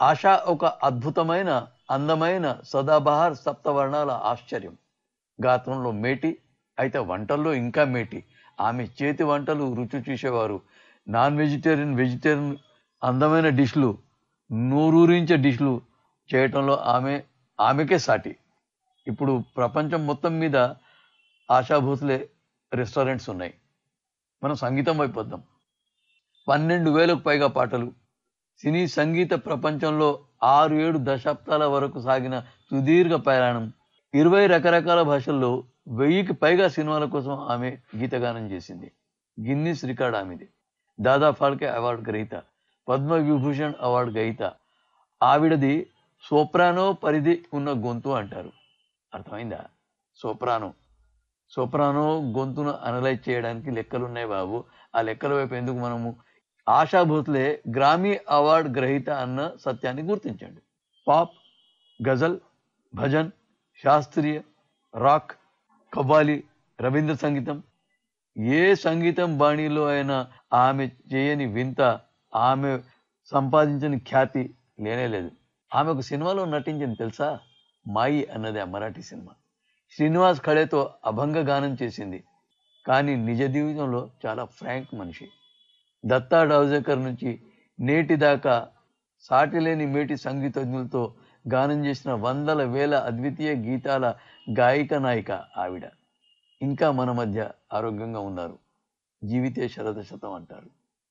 ఆశ ఒక అద్భుతమైన అందమైన సదాబహార్ సప్తవర్ణాల ఆశ్చర్యం గాత్రంలో మేటి అయితే వంటల్లో ఇంకా మేటి ఆమె చేతి వంటలు రుచి చూసేవారు నాన్ వెజిటేరియన్ వెజిటేరియన్ అందమైన డిష్లు నూరూరించే డిష్లు చేయటంలో ఆమె ఆమెకే సాటి ఇప్పుడు ప్రపంచం మొత్తం మీద ఆశా భోస్లే రెస్టారెంట్స్ ఉన్నాయి మనం సంగీతం వైపు వద్దాం పన్నెండు వేలకు పైగా పాటలు సినీ సంగీత ప్రపంచంలో ఆరు ఏడు దశాబ్దాల వరకు సాగిన సుదీర్ఘ ప్రయాణం ఇరవై రకరకాల భాషల్లో వెయ్యికి పైగా సినిమాల కోసం ఆమె గీతగానం చేసింది గిన్నిస్ రికార్డ్ ఆమెది దాదా ఫాల్కే అవార్డు గ్రహీత పద్మ విభూషణ్ అవార్డు గ్రహీత ఆవిడది సోప్రానో పరిధి ఉన్న గొంతు అంటారు అర్థమైందా సోప్రానో సోప్రానో గొంతును అనలైజ్ చేయడానికి లెక్కలు ఉన్నాయి బాబు ఆ లెక్కల వైపు ఎందుకు మనము ఆశా భోస్లే గ్రామీ అవార్డ్ గ్రహీత అన్న సత్యాన్ని గుర్తించండి పాప్ గజల్ భజన్ శాస్త్రీయ రాక్ కవ్వాలి రవీంద్ర సంగీతం ఏ సంగీతం బాణీలో అయినా ఆమె చేయని వింత ఆమె సంపాదించని ఖ్యాతి లేనే లేదు ఆమె ఒక సినిమాలో నటించింది తెలుసా మాయి అన్నది ఆ మరాఠీ సినిమా శ్రీనివాస్ ఖడేతో అభంగ గానం చేసింది కానీ నిజ జీవితంలో చాలా ఫ్రాంక్ మనిషి దత్తా డౌజేకర్ నుంచి నేటి దాకా సాటిలేని మేటి సంగీతజ్ఞులతో గానం చేసిన వందల వేల అద్వితీయ గీతాల గాయిక నాయిక ఆవిడ ఇంకా మన మధ్య ఆరోగ్యంగా ఉన్నారు జీవితే శరద శతం అంటారు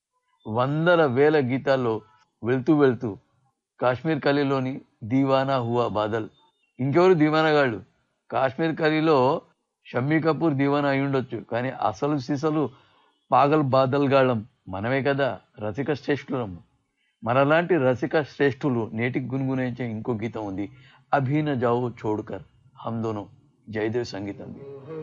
వందల వేల గీతాల్లో వెళ్తూ వెళ్తూ కాశ్మీర్ కలీలోని దీవానా హువా బాదల్ ఇంకెవరు దీవానగాళ్ళు కాశ్మీర్ కలీలో షమ్మీ కపూర్ దీవానా అయి ఉండొచ్చు కానీ అసలు సిసలు పాగల్ బాదల్ గాళ్ళం మనమే కదా రసిక శ్రేష్ఠులం మనలాంటి రసిక శ్రేష్ఠులు నేటికి గున్గునించే ఇంకో గీతం ఉంది అభిన జావు చోడ్కర్ హమ్ దోనో జయదేవ్ సంగీతం